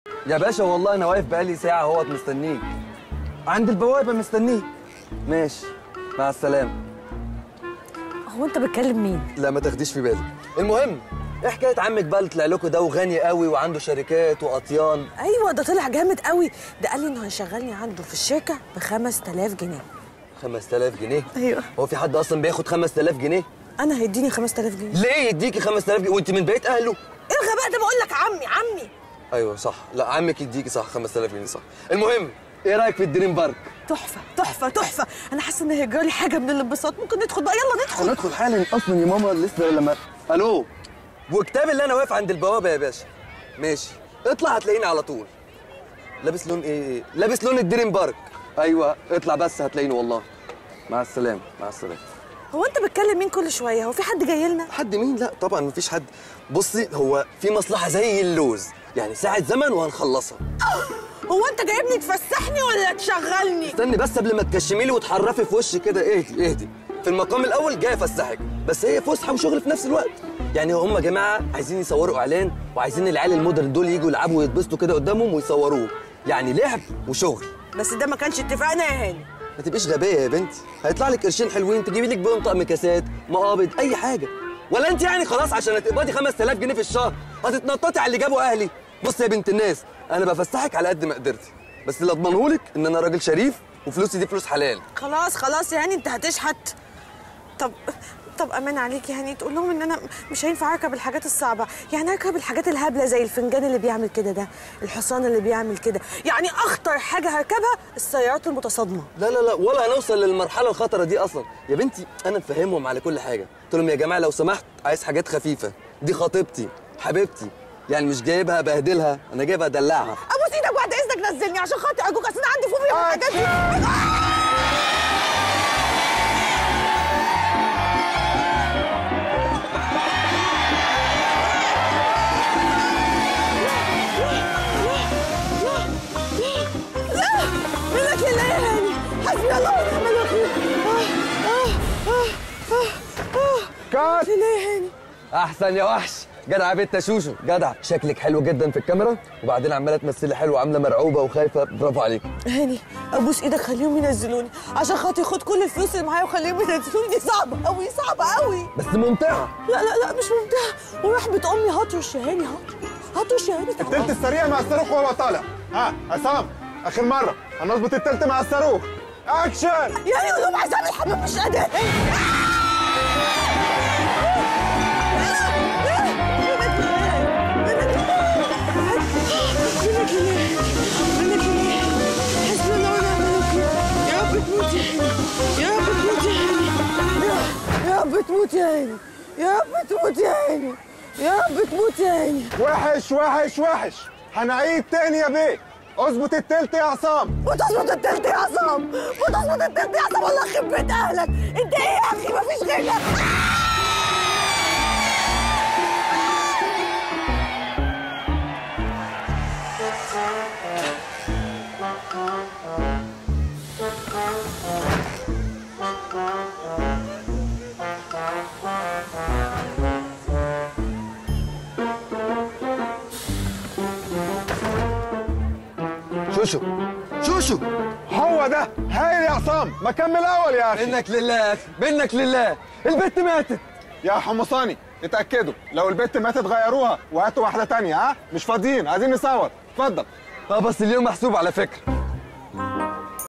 يا باشا والله انا واقف بقالي ساعه اهوت مستنيك عند البوابه مستنيك ماشي مع السلامه هو انت بتكلم مين لا ما تاخديش في بالك المهم ايه حكايه عمك بقى اللي طلع لكم ده وغني قوي وعنده شركات واطيان ايوه ده طلع جامد قوي ده قال لي انه هيشغلني عنده في الشركه ب 5000 جنيه 5000 جنيه ايوه هو في حد اصلا بياخد 5000 جنيه انا هيديني 5000 جنيه ليه يديكي 5000 جنيه وانت من بيت اهله ايه الغباء ده بقول لك عمي عمي ايوه صح لا عمك يديكي صح 5000 جنيه صح المهم ايه رايك في الدريم بارك تحفه تحفه تحفه انا حاسه ان هيجرالي حاجه من الانبساط ممكن ندخل بقى يلا ندخل ندخل حالا اصلا يا ماما لسه لما الو وكتاب اللي انا واقف عند البوابه يا باشا ماشي اطلع هتلاقيني على طول لابس لون ايه لابس لون الدريم بارك ايوه اطلع بس هتلاقيني والله مع السلامه مع السلامه هو انت بتكلم مين كل شويه هو في حد جاي لنا حد مين لا طبعا مفيش حد بصي هو في مصلحه زي اللوز يعني ساعه زمن وهنخلصها هو انت جايبني تفسحني ولا تشغلني استني بس قبل ما تكشمي لي وتحرفي في وشي كده اهدي اهدي في المقام الاول جاي افسحك بس هي فسحه وشغل في نفس الوقت يعني هم يا جماعه عايزين يصوروا اعلان وعايزين العيال المودرن دول يجوا يلعبوا ويتبسطوا كده قدامهم ويصوروه يعني لعب وشغل بس ده ما كانش اتفقنا يا هاني ما تبقيش غبيه يا بنتي هيطلع لك قرشين حلوين تجيبي لك بيهم طقم كاسات مقابض اي حاجه ولا انت يعني خلاص عشان هتقبضي 5000 جنيه في الشهر هتتنططي على اللي جابوا اهلي بصي يا بنت الناس انا بفسحك على قد ما قدرتي بس اللي اضمنهولك ان انا راجل شريف وفلوسي دي فلوس حلال خلاص خلاص يعني انت هتشحت طب طب امان عليك يا هاني تقول لهم ان انا مش هينفع اركب الحاجات الصعبه يعني اركب الحاجات الهبله زي الفنجان اللي بيعمل كده ده الحصان اللي بيعمل كده يعني اخطر حاجه هركبها السيارات المتصادمه لا لا لا ولا هنوصل للمرحله الخطره دي اصلا يا بنتي انا مفهمهم على كل حاجه قلت لهم يا جماعه لو سمحت عايز حاجات خفيفه دي خطيبتي حبيبتي يعني مش جايبها ابهدلها انا جايبها ادلعها ابوس ايدك بعد اذنك نزلني عشان خاطر ارجوك اصل انا عندي فوبيا من الحاجات دي لا منك لله يا هاني حسبي الله ونعم الوكيل آه آه آه آه كات لله يا هاني احسن يا وحش جدع يا بنت يا شوشو جدع شكلك حلو جدا في الكاميرا وبعدين عماله تمثلي حلو عامله مرعوبه وخايفه برافو عليك هاني ابوس ايدك خليهم ينزلوني عشان خاطر خد كل الفلوس اللي معايا وخليهم ينزلوني دي صعبه قوي صعبه قوي بس ممتعه لا لا لا مش ممتعه ورحمه امي هطرش يا هاني هطرش هطرش يا هاني تعالى. التلت السريع مع الصاروخ وهو طالع ها عصام اخر مره هنظبط التلت مع الصاروخ اكشن يا هاني قول لهم عايز اعمل حمام مش قادر يا رب تموت يا هاني يا رب تموت يا هاني يا رب تموت يا هاني وحش وحش وحش هنعيد تاني يا بيه اظبط التلت يا عصام وتظبط التلت يا عصام وتظبط التلت يا عصام والله يخرب بيت اهلك انت ايه يا اخي مفيش غيرك شوشو شوشو هو ده هايل يا عصام ما كمل اول يا اخي منك لله يا اخي منك لله البت ماتت يا حمصاني اتاكدوا لو البت ماتت غيروها وهاتوا واحده تانية ها مش فاضيين عايزين نصور اتفضل اه بس اليوم محسوب على فكره